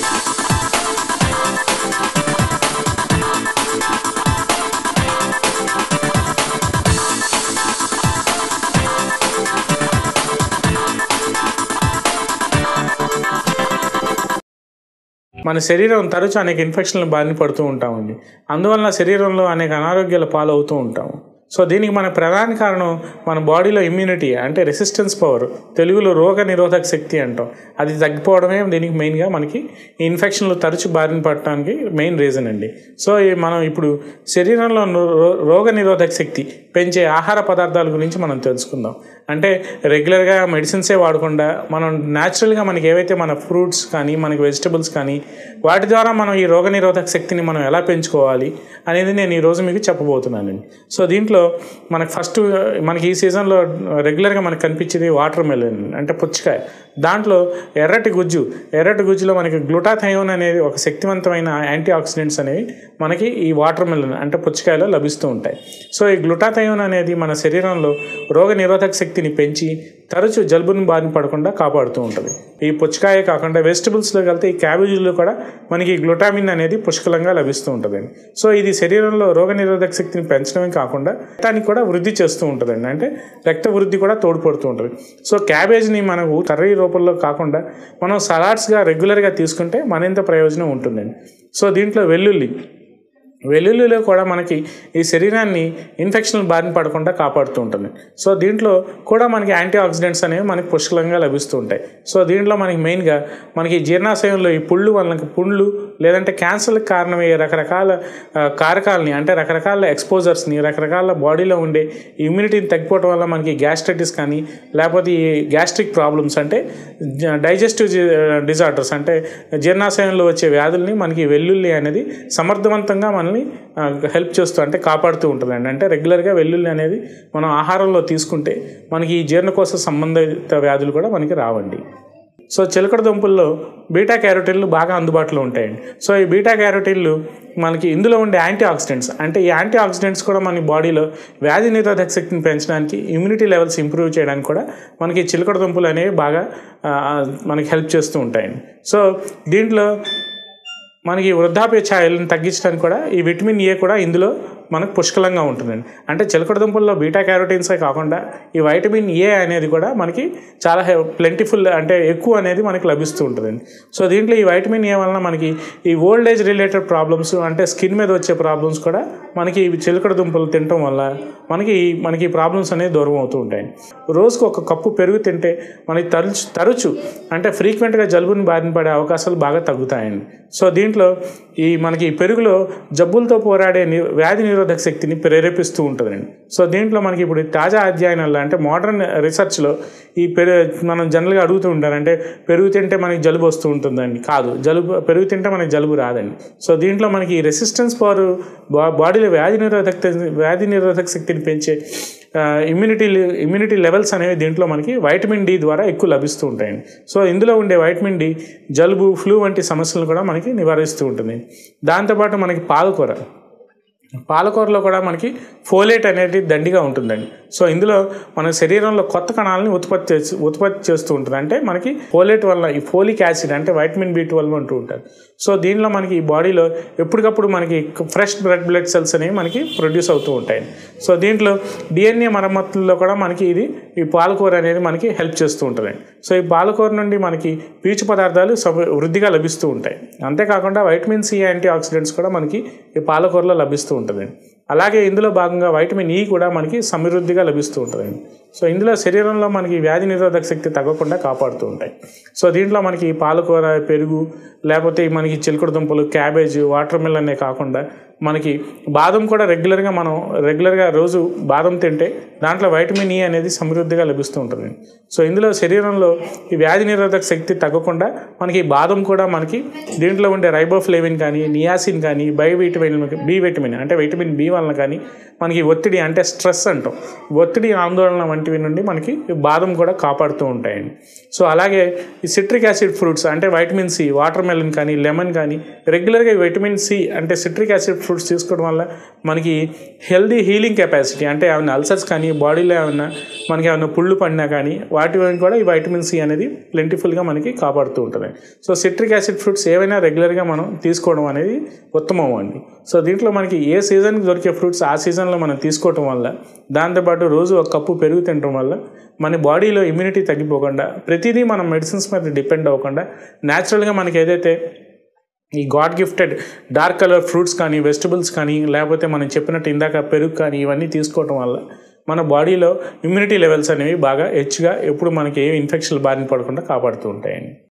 మన శరీరం తరచు అనేక ఇన్ఫెక్షన్లు బారిన పడుతూ ఉంటామండి అందువలన శరీరంలో అనేక అనారోగ్యాల పాలవుతూ ఉంటాము సో దీనికి మన ప్రధాన కారణం మన బాడీలో ఇమ్యూనిటీ అంటే రెసిస్టెన్స్ పవర్ తెలుగులో రోగ నిరోధక శక్తి అంటాం అది తగ్గిపోవడమే దీనికి మెయిన్గా మనకి ఈ ఇన్ఫెక్షన్లు తరచు బారిన పడటానికి మెయిన్ రీజన్ అండి సో ఈ మనం ఇప్పుడు శరీరంలో రో- రోగ నిరోధక శక్తి పెంచే ఆహార పదార్థాల గురించి మనం తెలుసుకుందాం అంటే రెగ్యులర్గా మెడిసిన్సే వాడకుండా మనం న్యాచురల్గా మనకి ఏవైతే మన ఫ్రూట్స్ కానీ మనకి వెజిటబుల్స్ కానీ వాటి ద్వారా మనం ఈ రోగ నిరోధక శక్తిని మనం ఎలా పెంచుకోవాలి అనేది నేను ఈరోజు మీకు చెప్పబోతున్నానండి సో దీంట్లో మనకి ఫస్ట్ మనకి ఈ సీజన్లో రెగ్యులర్గా మనకు కనిపించేది వాటర్ మెలన్ అంటే పుచ్చకాయ దాంట్లో ఎర్రటి గుజ్జు ఎర్రటి గుజ్జులో మనకి గ్లూటాథయోన్ అనేది ఒక శక్తివంతమైన యాంటీ ఆక్సిడెంట్స్ అనేవి మనకి ఈ వాటర్ మెలన్ అంటే పుచ్చకాయలో లభిస్తూ ఉంటాయి సో ఈ గ్లూటాథయోన్ అనేది మన శరీరంలో రోగ నిరోధక శక్తిని పెంచి తరచు జలుబుని బారిన పడకుండా కాపాడుతూ ఉంటుంది ఈ పుచ్చకాయ కాకుండా వెజిటబుల్స్లోకి వెళ్తే ఈ క్యాబేజీలో కూడా మనకి గ్లూటామిన్ అనేది పుష్కలంగా లభిస్తూ ఉంటుందండి సో ఇది శరీరంలో రోగ నిరోధక శక్తిని పెంచడమే కాకుండా రక్తానికి కూడా వృద్ధి చేస్తూ ఉంటుందండి అంటే రక్త వృద్ధి కూడా తోడ్పడుతూ ఉంటుంది సో క్యాబేజ్ని మనకు కర్రీ రూపంలో కాకుండా మనం సలాడ్స్గా రెగ్యులర్గా తీసుకుంటే మరింత ప్రయోజనం ఉంటుందండి సో దీంట్లో వెల్లుల్లి వెల్లుల్లిలో కూడా మనకి ఈ శరీరాన్ని ఇన్ఫెక్షన్ బారిన పడకుండా కాపాడుతూ ఉంటుంది సో దీంట్లో కూడా మనకి యాంటీ ఆక్సిడెంట్స్ అనేవి మనకి పుష్కలంగా లభిస్తూ ఉంటాయి సో దీంట్లో మనకి మెయిన్గా మనకి జీర్ణాశయంలో ఈ పుళ్ళు వలన పుండ్లు లేదంటే క్యాన్సర్లకు కారణమయ్యే రకరకాల ఆ, కారకాలని అంటే రకరకాల ఎక్స్పోజర్స్ని రకరకాల బాడీలో ఉండే ఇమ్యూనిటీని తగ్గిపోవడం వల్ల మనకి గ్యాస్ట్రైటిస్ కానీ లేకపోతే ఈ గ్యాస్ట్రిక్ ప్రాబ్లమ్స్ అంటే డైజెస్టివ్ డిజార్డర్స్ అంటే జీర్ణాశయంలో వచ్చే వ్యాధుల్ని మనకి వెల్లుల్లి అనేది సమర్థవంతంగా మనల్ని హెల్ప్ చేస్తూ అంటే కాపాడుతూ ఉంటుందండి అంటే రెగ్యులర్గా వెల్లుల్లి అనేది మనం ఆహారంలో తీసుకుంటే మనకి ఈ జీర్ణకోశ సంబంధిత వ్యాధులు కూడా మనకి రావండి సో చిలకడ దుంపుల్లో బీటా క్యారోటిన్లు బాగా అందుబాటులో ఉంటాయండి సో ఈ బీటా క్యారోటిన్లు మనకి ఇందులో ఉండే యాంటీ ఆక్సిడెంట్స్ అంటే ఈ యాంటీ ఆక్సిడెంట్స్ కూడా మన బాడీలో వ్యాధి నిరోధక శక్తిని పెంచడానికి ఇమ్యూనిటీ లెవెల్స్ ఇంప్రూవ్ చేయడానికి కూడా మనకి చిలకడ దుంపులు అనేవి బాగా ఆ, మనకి హెల్ప్ చేస్తూ ఉంటాయండి సో దీంట్లో మనకి వృద్ధాప్య ఛాయలను తగ్గించడానికి కూడా ఈ విటమిన్ ఏ కూడా ఇందులో మనకు పుష్కలంగా ఉంటుందండి అంటే చిలకడ దుంపల్లో బీటా క్యారోటీన్సే కాకుండా ఈ వైటమిన్ ఏ అనేది కూడా మనకి చాలా ప్లెంటిఫుల్ అంటే ఎక్కువ అనేది మనకి లభిస్తూ ఉంటుందండి సో దీంట్లో ఈ వైటమిన్ ఏ వలన మనకి ఈ ఓల్డ్ ఏజ్ రిలేటెడ్ ప్రాబ్లమ్స్ అంటే స్కిన్ మీద వచ్చే ప్రాబ్లమ్స్ కూడా మనకి ఈ చిలకడ దుంపలు తినటం వల్ల మనకి మనకి ఈ ప్రాబ్లమ్స్ అనేవి దూరం అవుతూ ఉంటాయి రోజుకు ఒక కప్పు పెరుగు తింటే మనకి తరచు తరచు అంటే ఫ్రీక్వెంట్గా జలుబుని బారిన పడే అవకాశాలు బాగా తగ్గుతాయండి సో దీంట్లో ఈ మనకి ఈ పెరుగులో జబ్బులతో పోరాడే ని వ్యాధి నిరోధక శక్తిని ప్రేరేపిస్తూ ఉంటుందండి సో దీంట్లో మనకి ఇప్పుడు తాజా అధ్యయనాల్లో అంటే మోడర్న్ రీసెర్చ్లో ఈ పెరు మనం జనరల్గా అడుగుతూ ఉంటారు అంటే పెరుగు తింటే మనకి జలుబు వస్తూ ఉంటుందండి కాదు జలుబు పెరుగు తింటే మనకి జలుబు రాదండి సో దీంట్లో మనకి రెసిస్టెన్స్ పవర్ బా బాడీలో వ్యాధి నిరోధక వ్యాధి నిరోధక శక్తిని పెంచే ఇమ్యూనిటీ ఇమ్యూనిటీ లెవెల్స్ అనేవి దీంట్లో మనకి వైటమిన్ డి ద్వారా ఎక్కువ లభిస్తూ ఉంటాయండి సో ఇందులో ఉండే వైటమిన్ డి జలుబు ఫ్లూ వంటి సమస్యలను కూడా మనకి నివారిస్తూ ఉంటుంది దాంతోపాటు మనకి పాలకూర పాలకూరలో కూడా మనకి ఫోలేట్ అనేది దండిగా ఉంటుందండి సో ఇందులో మన శరీరంలో కొత్త కణాలని ఉత్పత్తి చేసి ఉత్పత్తి చేస్తూ ఉంటుంది అంటే మనకి ఫోలేట్ వల్ల ఈ ఫోలిక్ యాసిడ్ అంటే వైటమిన్ బి ట్వెల్వ్ అంటూ ఉంటారు సో దీనిలో మనకి ఈ బాడీలో ఎప్పటికప్పుడు మనకి ఫ్రెష్ బ్లడ్ బ్లడ్ సెల్స్ అనేవి మనకి ప్రొడ్యూస్ అవుతూ ఉంటాయి సో దీంట్లో డిఎన్ఏ మరమ్మతుల్లో కూడా మనకి ఇది ఈ పాలకూర అనేది మనకి హెల్ప్ చేస్తూ ఉంటుంది సో ఈ పాలకూర నుండి మనకి పీచు పదార్థాలు సమ- వృద్ధిగా లభిస్తూ ఉంటాయి అంతేకాకుండా వైటమిన్ సి యాంటీ ఆక్సిడెంట్స్ కూడా మనకి ఈ పాలకూరలో లభిస్తూ ఉంటుందండి అలాగే ఇందులో భాగంగా వైటమిన్ ఈ కూడా మనకి సమృద్ధిగా లభిస్తూ ఉంటుందండి సో ఇందులో శరీరంలో మనకి వ్యాధి నిరోధక శక్తి తగ్గకుండా కాపాడుతూ ఉంటాయి సో దీంట్లో మనకి పాలకూర పెరుగు లేకపోతే మనకి చిలకడ దుంపలు క్యాబేజ్ వాటర్ మిల్లనే కాకుండా మనకి బాదం కూడా రెగ్యులర్గా మనం రెగ్యులర్గా రోజు బాదం తింటే దాంట్లో వైటమిన్ ఈ అనేది సమృద్ధిగా లభిస్తూ ఉంటుంది సో ఇందులో శరీరంలో ఈ వ్యాధి నిరోధక శక్తి తగ్గకుండా మనకి ఈ బాదం కూడా మనకి దీంట్లో ఉండే రైబోఫ్లేవిన్ కానీ నియాసిన్ కానీ బై విటమిన్ బి విటమిన్ అంటే విటమిన్ బి వలన కానీ మనకి ఒత్తిడి అంటే స్ట్రెస్ అంటాం ఒత్తిడి ఆందోళన వంటివి నుండి మనకి ఈ బాదం కూడా కాపాడుతూ ఉంటాయండి సో అలాగే ఈ సిట్రిక్ యాసిడ్ ఫ్రూట్స్ అంటే వైటమిన్ సి వాటర్ మెలన్ కానీ లెమన్ కానీ రెగ్యులర్గా ఈ వైటమిన్ సి అంటే సిట్రిక్ యాసిడ్ ఫ్రూట్స్ తీసుకోవడం వల్ల మనకి హెల్దీ హీలింగ్ కెపాసిటీ అంటే ఏమైనా అల్సర్స్ కానీ బాడీలో ఏమైనా మనకి ఏమైనా పుళ్ళు పడినా కానీ వాటి వల్ల కూడా ఈ వైటమిన్ సి అనేది ప్లెంటిఫుల్గా మనకి కాపాడుతూ ఉంటుంది సో సిట్రిక్ యాసిడ్ ఫ్రూట్స్ ఏవైనా రెగ్యులర్గా మనం తీసుకోవడం అనేది ఉత్తమం అండి సో దీంట్లో మనకి ఏ సీజన్కి దొరికే ఫ్రూట్స్ ఆ సీజన్లో మనం తీసుకోవటం వల్ల దాంతోపాటు రోజు ఒక కప్పు పెరుగు తినడం వల్ల మన బాడీలో ఇమ్యూనిటీ తగ్గిపోకుండా ప్రతిదీ మనం మెడిసిన్స్ మీద డిపెండ్ అవ్వకుండా న్యాచురల్గా మనకి ఏదైతే ఈ god gifted dark colour fruits కానీ వెజిటబుల్స్ కానీ లేకపోతే మనం చెప్పినట్టు ఇందాక పెరుగు కానీ ఇవన్నీ తీసుకోవటం వల్ల మన బాడీలో ఇమ్యూనిటీ లెవెల్స్ అనేవి బాగా హెచ్చుగా ఎప్పుడు మనకి ఏ ఇన్ఫెక్షన్ బారిన పడకుండా కాపాడుతూ ఉంటాయండి